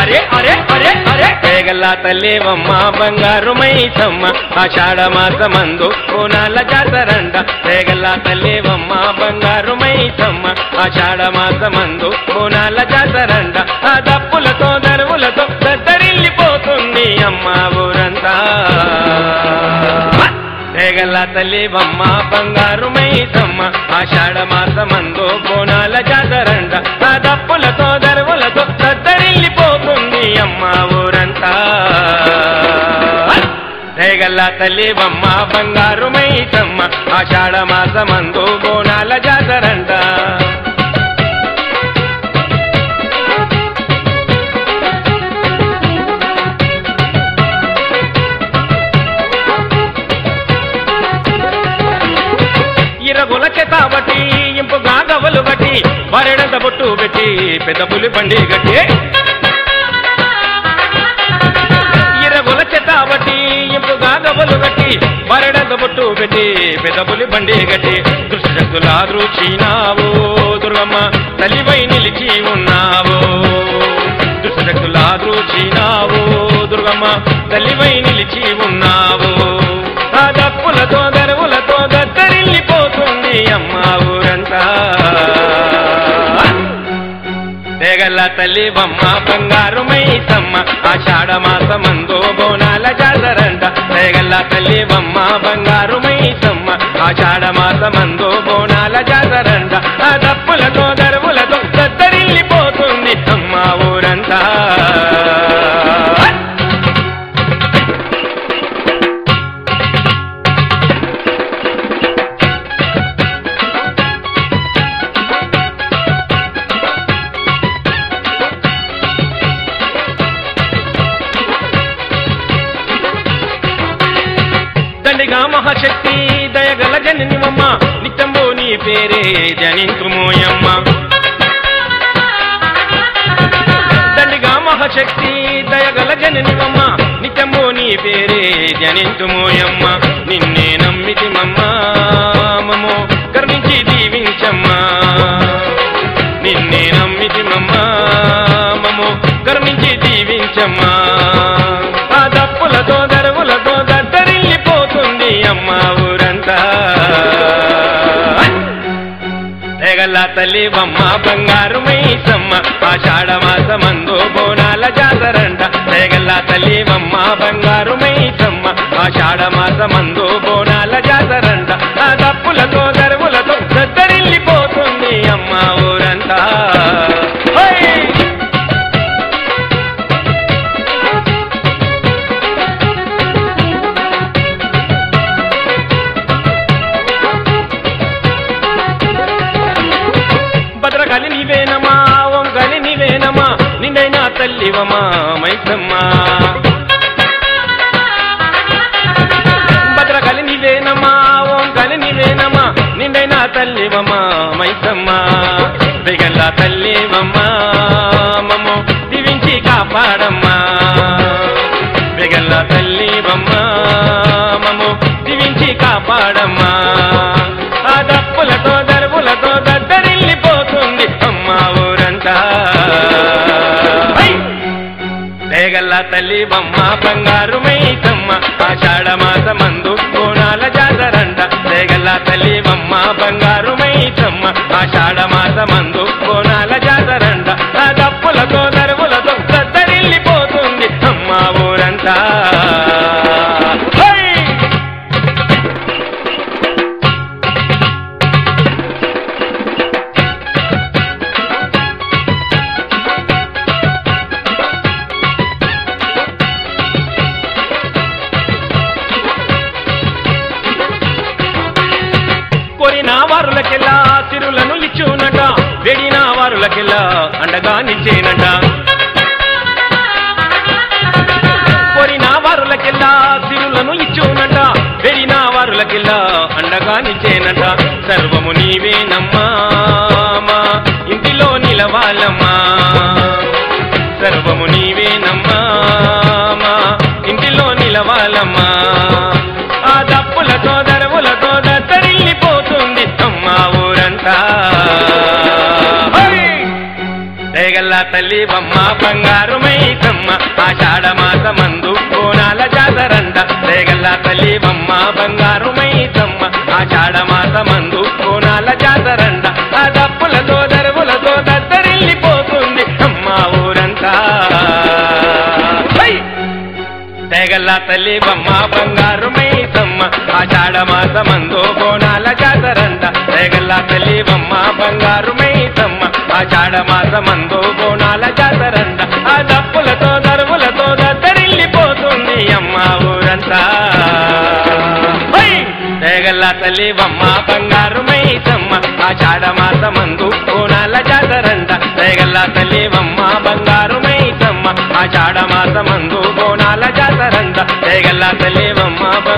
అరే అరే అరే అరే పేగల తల్లేవమ్మ బంగారు మైసమ్మ ఆషాఢ మాసమందు కోనాల జాతరండ పేగల తల్లేవమ్మ బంగారు మైసమ్మ ఆషాఢ మాసమందు కోనాల జాతరండ ఆ దప్పులతో దరువులతో దద్దరిల్లిపోతుంది అమ్మ ఊరంతా పేగల తల్లివమ్మ బంగారు మైసమ్మ ఆషాఢ మాసమందు బోనాల జాతరండ ఆ దప్పులతో దరువులతో దద్దరిల్లిపోతుంది అమ్మ ఊరంతా పేగల తల్లివమ్మ బంగారు మైసమ్మ ఆషాఢ మాసమందు బోనాల జాతరండ ఇరగుల చేతాబట్టి ఇంపుగా గవలు బట్టి వరెడంత బొట్టు పెట్టి పెద్ద పులి బండి గట్టి ఇరగుల చేతాబట్టి ఇంపుగా గవలు గట్టి వరెడంత బొట్టు పెట్టి పెద్ద పులి బండి గట్టి దుష్టశక్తులా దృచినావు దుర్గమ్మ తల్లిపై నిలిచి ఉన్నావు దుష్టశక్తులా దృచినావు దుర్గమ్మ తల్లిపై నిలిచి ఉన్నావు ఆ దప్పులతో దరువులతో దద్దరిల్లిపోతుంది అమ్మ ఊరంతా తెగల తల్లి బొమ్మ బంగారు మైసమ్మ ఆషాఢ మాసమందు బోనాల జాతరంట తెగల తల్లి బొమ్మ బంగారు మైసమ్మ ఆషాఢ మాసమందు బోనాల జాతరంట ఆ దప్పులతో దరువులతో దద్దరిల్లిపోతుంది అమ్మ ఊరంతా దండిగా మహాశక్తి దయగల జననివమ్మ నిత్యంబో నీ పేరే జనింతుమోయమ్మ దండిగా మహాశక్తి దయగల జననివమ్మ నిత్యంబో నీ పేరే జనింతుమోయమ్మ నిన్నే నమ్మితి మమ్మ మమో కరుణించి దీవించమ్మా నిన్నే నమ్మితి మమ్మ మమో కరుణించి దీవించమ్మా ఆ దప్పులతో దరువులతో దద్దరిల్లిపోతుంది అమ్మ ఊరంతా తెగల తల్లి బొమ్మ బంగారు మైసమ్మ ఆషాఢ మాసమందు బోనాల జాతరంట తెగల తల్లి బొమ్మ బంగారు మైసమ్మ ఆషాఢ మాసమందు బోనాల జాతరంట ఆ దప్పులతో దరువులతో దద్దరిల్లిపోతుంది అమ్మ ఊరంతా హోయ్! భద్రకాళి నీవేనమా ఓంకాళి నీవేనమా నిన్నైనా తల్లివమా మైసమ్మా భద్రకాళి నీవేనమా ఓంకాళి నీవేనమా నిన్నైనా తల్లివమా మైసమ్మా దిగల్ల తల్లివమ్మా మమ్మో దీవించి కాపాడమ్మా దిగల్ల తల్లివమ్మా మమ్మో దీవించి కాపాడమ్మా ఆ దప్పులతో దరువులతో దద్దరిల్లిపోతుంది అమ్మ ఊరంతా హై! దేగల్ల తల్లి బొమ్మ బంగారు మైసమ్మ ఆషాఢ మాసమందు కోణాల జాతరంట దేగల్ల తల్లి బొమ్మ బంగారు మైసమ్మ ఆషాఢ మాసమందు కోణాల జాతరంట ఆ దప్పులతో దరువులతో దద్దరిల్లిపోతుంది అమ్మ ఊరంతా హై! కోరిన వారులకెల్లా తిరులను లిచ్చునట వెడిన వారులకెల్లా అండగా నిచ్చేనట కోరిన వారులకెల్లా తిరులను ఇచ్చునట వెడిన వారులకెల్లా అండగా నిచ్చేనట సర్వము నీవేనమ్మా మా ఇంటిలో నిలవాలమ్మా సర్వము నీవేనమ్మా మా ఇంటిలో నిలవాలమ్మా ఆ దప్పులతో దరవులతో దద్దరిల్లిపోతుంది అమ్మ ఊరంతా హై! దేగల్ల తల్లి బొమ్మ బంగారు మైసమ్మ ఆషాఢ మాసమందు కోనాల జాతరంట దేగల్ల తల్లి బొమ్మ బంగారు మైసమ్మ ఆషాఢ మాసమందు కోనాల జాతరంట ఆ దప్పులతో దరువులతో దద్దరిల్లిపోతుంది అమ్మ ఊరంతా హై! తెగల్ల తల్లి బొమ్మ బంగారు మైసమ్మ ఆషాఢ మాసమందు బోనాల జాతరంట తెగల్ల తల్లి బొమ్మ బంగారు మైసమ్మ ఆషాఢ మాసమందు బోనాల జాతరంట ఆ దప్పులతో దరువులతో దద్దరిల్లిపోతుంది అమ్మ ఊరంతా హై! తెగల్ల తల్లి బొమ్మ బంగారు మైసమ్మ ఆషాఢ మాసమందు బోనాల జాతరంట తెగల్ల తల్లి బొమ్మ బంగారు మైసమ్మ ఆషాఢ మాసమందు బోనాల జాతరంట తెగల్ల తల్లి బొమ్మ